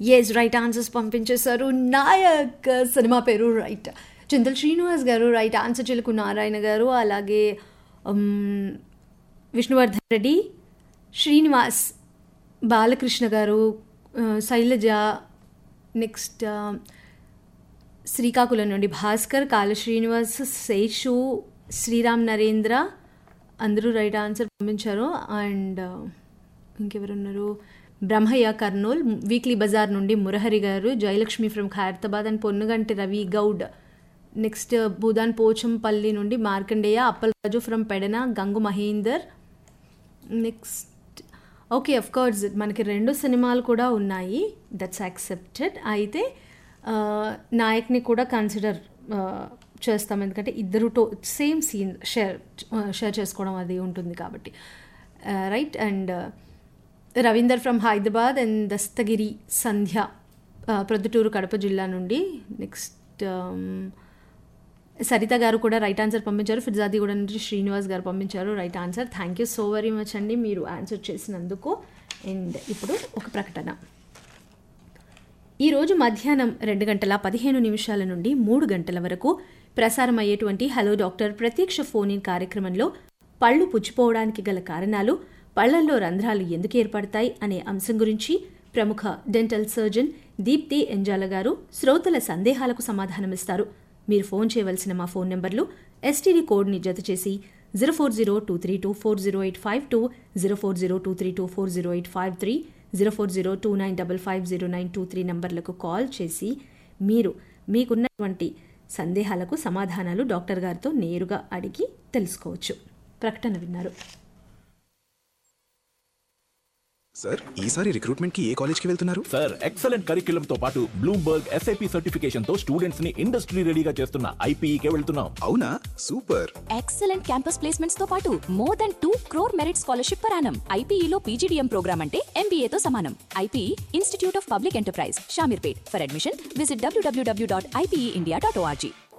yes right answers పంపించేశారు నాయక్ సినిమా పేరు రైట్ చింతల్ శ్రీనివాస్ గారు రైట్ ఆన్సర్ చిలుకు నారాయణ గారు అలాగే ఉమ్, విష్ణువర్ధన్ రెడ్డి శ్రీనివాస్ బాలకృష్ణ గారు ఆ, శైలజ నెక్స్ట్ ఆ, శ్రీకాకుళం నుండి భాస్కర్ కాళ శ్రీనివాస్ శేషు శ్రీరామ్ నరేంద్ర అందరూ రైట్ ఆన్సర్ పంపించారు అండ్ ఇంకెవరున్నారు బ్రహ్మయ్య కర్నూల్ వీక్లీ బజార్ నుండి మురహరి గారు Jayalakshmi from Khairatabad and Ponnuganti Ravi Goud next Bhoodan Pochampally నుండి Markandeya Appalaraju from Pedana Gangu Mahender next okay of course మనకి రెండు సినిమాలు కూడా ఉన్నాయి దట్స్ యాక్సెప్టెడ్ అయితే ఆ, నాయక్ని కూడా కన్సిడర్ చేస్తాం ఎందుకంటే ఇద్దరు to same scene share share చేసుకోవడం అది ఉంటుంది కాబట్టి right and Ravinder from Hyderabad and Dastagiri Sandhya ఆ, ప్రొద్దుటూరు కడప జిల్లా నుండి నెక్స్ట్ సరిత గారు కూడా రైట్ ఆన్సర్ పంపించారు ఫిర్జాదిగూడ నుంచి శ్రీనివాస్ గారు పంపించారు right answer thank you so very much అండి మీరు ఆన్సర్ చేసినందుకు అండ్ ఇప్పుడు ఒక ప్రకటన ఈరోజు మధ్యాహ్నం రెండు గంటల పదిహేను నిమిషాల నుండి మూడు గంటల వరకు ప్రసారం అయ్యేటువంటి హలో డాక్టర్ ప్రత్యక్ష ఫోన్ ఇన్ కార్యక్రమంలో పళ్ళు పుచ్చిపోవడానికి గల కారణాలు పళ్లల్లో రంధ్రాలు ఎందుకు ఏర్పడతాయి అనే అంశం గురించి ప్రముఖ డెంటల్ సర్జన్ దీప్తి ఎంజాల గారు శ్రోతల సందేహాలకు సమాధానమిస్తారు మీరు ఫోన్ చేయవలసిన మా ఫోన్ నెంబర్లు ఎస్టీడీ కోడ్ని జత చేసి zero four zero two three two four zero eight five two zero four zero two three two four zero eight five three zero four zero two nine double five zero nine two three నంబర్లకు call చేసి మీరు మీకున్నటువంటి సందేహాలకు సమాధానాలు doctor గారితో నేరుగా అడిగి తెలుసుకోవచ్చు ప్రకటన విన్నారు సార్ ఈసారి రిక్రూట్మెంట్ కి ఏ కాలేజ్ కి వెళ్తున్నారు సార్ ఎక్సలెంట్ కరిక్యులం తో పాటు బ్లూంబర్గ్ ఎస్ఐపి సర్టిఫికేషన్ తో స్టూడెంట్స్ ని ఇండస్ట్రీ రెడీగా చేస్తున్న ఐపీఈకే వెళ్తున్నాం అవునా సూపర్ ఎక్సలెంట్ క్యాంపస్ ప్లేస్మెంట్స్ తో పాటు more than two crore merit scholarship పరానం ఐపీఈలో పీజీడీఎం ప్రోగ్రామ్ అంటే MBA తో సమానం IPE institute of public enterprise Shamirpet for admission visit WWW dot IPE India dot ORG